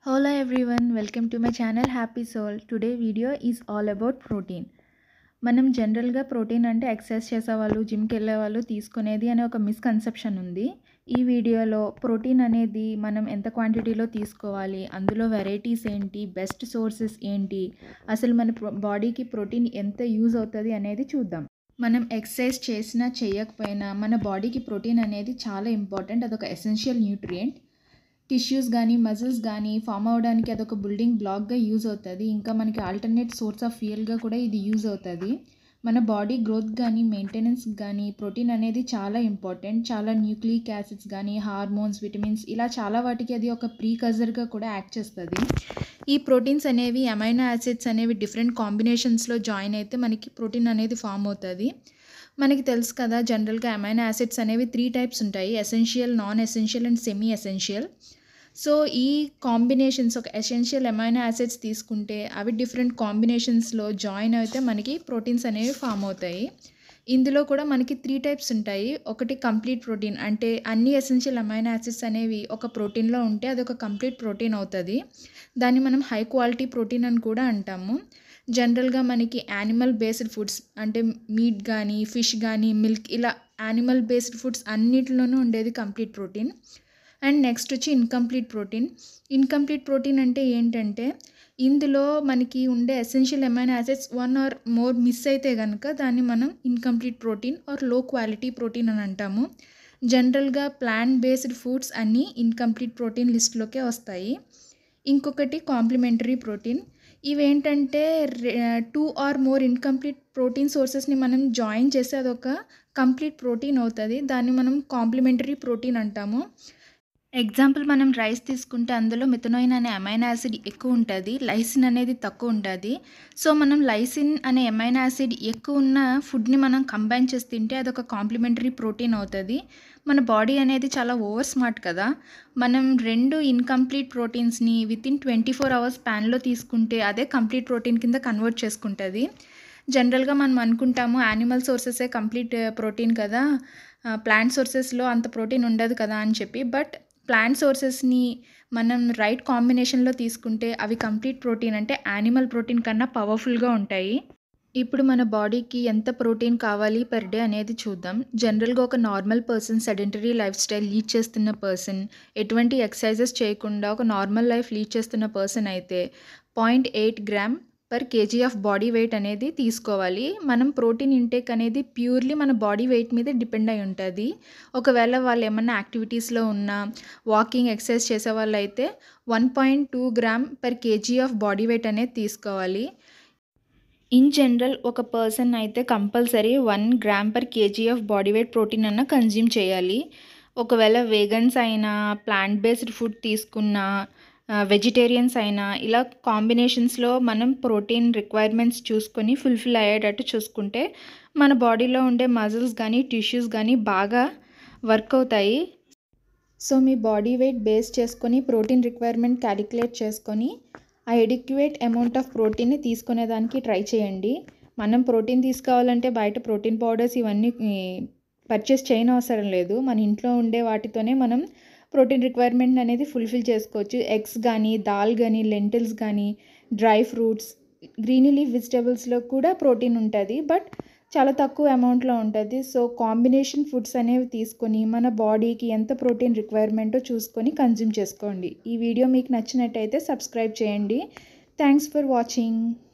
Hello everyone, welcome to my channel Happy Soul. Today video is all about protein. మనం జనరల్గా protein అంటే exercise చేసేవాళ్ళు జిమ్కి వెళ్ళే వాళ్ళు తీసుకునేది అనే ఒక మిస్కన్సెప్షన్ ఉంది ఈ వీడియోలో ప్రోటీన్ అనేది మనం ఎంత క్వాంటిటీలో తీసుకోవాలి అందులో వెరైటీస్ ఏంటి బెస్ట్ సోర్సెస్ ఏంటి అసలు మన బాడీకి ప్రోటీన్ ఎంత యూజ్ అవుతుంది అనేది చూద్దాం మనం ఎక్సర్సైజ్ చేసినా చేయకపోయినా మన బాడీకి ప్రోటీన్ అనేది చాలా ఇంపార్టెంట్ అదొక ఎసెన్షియల్ న్యూట్రియంట్ టిష్యూస్ కానీ మజిల్స్ కానీ ఫామ్ అవ్వడానికి అదొక బిల్డింగ్ బ్లాక్గా యూజ్ అవుతుంది ఇంకా మనకి ఆల్టర్నేట్ సోర్స్ ఆఫ్ ఫ్యూయల్గా కూడా ఇది యూజ్ అవుతుంది మన బాడీ గ్రోత్ కానీ మెయింటెనెన్స్ కానీ ప్రోటీన్ అనేది చాలా ఇంపార్టెంట్ చాలా న్యూక్లిక్ యాసిడ్స్ కానీ హార్మోన్స్ విటమిన్స్ ఇలా చాలా వాటికి అది ఒక ప్రీకజర్గా కూడా యాక్ట్ చేస్తుంది ఈ ప్రోటీన్స్ అనేవి అమైనో యాసిడ్స్ అనేవి డిఫరెంట్ కాంబినేషన్స్లో జాయిన్ అయితే మనకి ప్రోటీన్ అనేది ఫామ్ అవుతుంది మనకి తెలుసు కదా జనరల్గా అమైనో యాసిడ్స్ అనేవి త్రీ టైప్స్ ఉంటాయి essential non essential and semi essential so ఈ కాంబినేషన్స్ ఒక ఎసెన్షియల్ అమైనో యాసిడ్స్ తీసుకుంటే అవి డిఫరెంట్ కాంబినేషన్స్లో జాయిన్ అయితే మనకి ప్రోటీన్స్ అనేవి ఫామ్ అవుతాయి ఇందులో కూడా మనకి త్రీ టైప్స్ ఉంటాయి ఒకటి కంప్లీట్ ప్రోటీన్ అంటే అన్ని ఎసెన్షియల్ అమైనో యాసిడ్స్ అనేవి ఒక ప్రోటీన్లో ఉంటే అది ఒక కంప్లీట్ ప్రోటీన్ అవుతుంది దాన్ని మనం హై క్వాలిటీ ప్రోటీన్ అని కూడా అంటాము జనరల్గా మనకి యానిమల్ బేస్డ్ ఫుడ్స్ అంటే మీట్ కానీ ఫిష్ కానీ మిల్క్ ఇలా యానిమల్ బేస్డ్ ఫుడ్స్ అన్నిటిలోనూ ఉండేది కంప్లీట్ ప్రోటీన్ అండ్ నెక్స్ట్ వచ్చి ఇన్కంప్లీట్ ప్రోటీన్ ఇన్కంప్లీట్ ప్రోటీన్ అంటే ఏంటంటే ఇందులో మనకి ఉండే essential amino acids one or more miss అయితే కనుక దాన్ని మనం incomplete protein or low quality protein అని అంటాము జనరల్గా ప్లాంట్ బేస్డ్ ఫుడ్స్ అన్నీ ఇన్కంప్లీట్ ప్రోటీన్ లిస్ట్లోకే వస్తాయి ఇంకొకటి కాంప్లిమెంటరీ ప్రోటీన్ ఇవేంటంటే two or more incomplete protein సోర్సెస్ని మనం జాయిన్ చేస్తే అదొక కంప్లీట్ ప్రోటీన్ అవుతుంది దాన్ని మనం కాంప్లిమెంటరీ ప్రోటీన్ అంటాము ఎగ్జాంపుల్ మనం రైస్ తీసుకుంటే అందులో మిథనోయిన్ అనే అమైనో యాసిడ్ ఎక్కువ ఉంటుంది లైసిన్ అనేది తక్కువ ఉంటుంది సో మనం లైసిన్ అనే అమైనో యాసిడ్ ఎక్కువ ఉన్న ఫుడ్ని మనం కంబైన్ చేసి తింటే అదొక కాంప్లిమెంటరీ ప్రోటీన్ అవుతుంది మన బాడీ అనేది చాలా ఓవర్ స్మార్ట్ కదా మనం రెండు ఇన్కంప్లీట్ ప్రోటీన్స్ని with in twenty four hours ప్యాన్లో తీసుకుంటే అదే కంప్లీట్ ప్రోటీన్ కింద కన్వర్ట్ చేసుకుంటుంది జనరల్గా మనం అనుకుంటాము యానిమల్ సోర్సెసే కంప్లీట్ ప్రోటీన్ కదా ప్లాంట్ సోర్సెస్లో అంత ప్రోటీన్ ఉండదు కదా అని చెప్పి బట్ ప్లాంట్ సోర్సెస్ని మనం రైట్ కాంబినేషన్లో తీసుకుంటే అవి కంప్లీట్ ప్రోటీన్ అంటే యానిమల్ ప్రోటీన్ కన్నా పవర్ఫుల్గా ఉంటాయి ఇప్పుడు మన బాడీకి ఎంత ప్రోటీన్ కావాలి పర్ డే అనేది చూద్దాం జనరల్గా ఒక normal person sedentary lifestyle lead చేస్తున్న పర్సన్ ఎటువంటి ఎక్సర్సైజెస్ చేయకుండా ఒక నార్మల్ లైఫ్ లీడ్ చేస్తున్న పర్సన్ అయితే point eight gram per KG of body weight అనేది తీసుకోవాలి మనం ప్రోటీన్ ఇంటేక్ అనేది ప్యూర్లీ మన బాడీ వెయిట్ మీద డిపెండ్ అయి ఉంటుంది ఒకవేళ వాళ్ళు ఏమన్నా యాక్టివిటీస్లో ఉన్న వాకింగ్ ఎక్సర్సైజ్ చేసే వాళ్ళు అయితే one point two gram per KG of body weight అనేది తీసుకోవాలి ఇన్ జనరల్ ఒక పర్సన్ అయితే compulsory one gram per KG of body weight protein అన్న కన్జ్యూమ్ చేయాలి ఒకవేళ వేగన్స్ అయినా ప్లాంట్ బేస్డ్ ఫుడ్ తీసుకున్నా వెజిటేరియన్స్ అయినా ఇలా కాంబినేషన్స్లో మనం ప్రోటీన్ రిక్వైర్మెంట్స్ చూసుకొని ఫుల్ఫిల్ అయ్యేటట్టు చూసుకుంటే మన బాడీలో ఉండే మజిల్స్ కానీ టిష్యూస్ కానీ బాగా వర్క్ అవుతాయి సో మీ బాడీ వెయిట్ బేస్ చేసుకొని ప్రోటీన్ రిక్వైర్మెంట్ క్యాలిక్యులేట్ చేసుకొని ఆ ఎడిక్యువేట్ అమౌంట్ ఆఫ్ ప్రోటీన్ని తీసుకునేదానికి ట్రై చేయండి మనం ప్రోటీన్ తీసుకోవాలంటే బయట ప్రోటీన్ పౌడర్స్ ఇవన్నీ పర్చేస్ చేయని అవసరం లేదు మన ఇంట్లో ఉండే వాటితోనే మనం ప్రోటీన్ రిక్వైర్మెంట్ అనేది ఫుల్ఫిల్ చేసుకోవచ్చు ఎగ్స్ కానీ దాల్ కానీ లెంటిల్స్ కానీ డ్రై ఫ్రూట్స్ గ్రీన్ లీఫ్ వెజిటేబుల్స్లో కూడా ప్రోటీన్ ఉంటుంది బట్ చాలా తక్కువ అమౌంట్లో ఉంటుంది సో కాంబినేషన్ ఫుడ్స్ అనేవి తీసుకొని మన బాడీకి ఎంత ప్రోటీన్ రిక్వైర్మెంటో చూసుకొని కన్జ్యూమ్ చేసుకోండి ఈ వీడియో మీకు నచ్చినట్టయితే సబ్స్క్రైబ్ చేయండి థ్యాంక్స్ ఫర్ వాచింగ్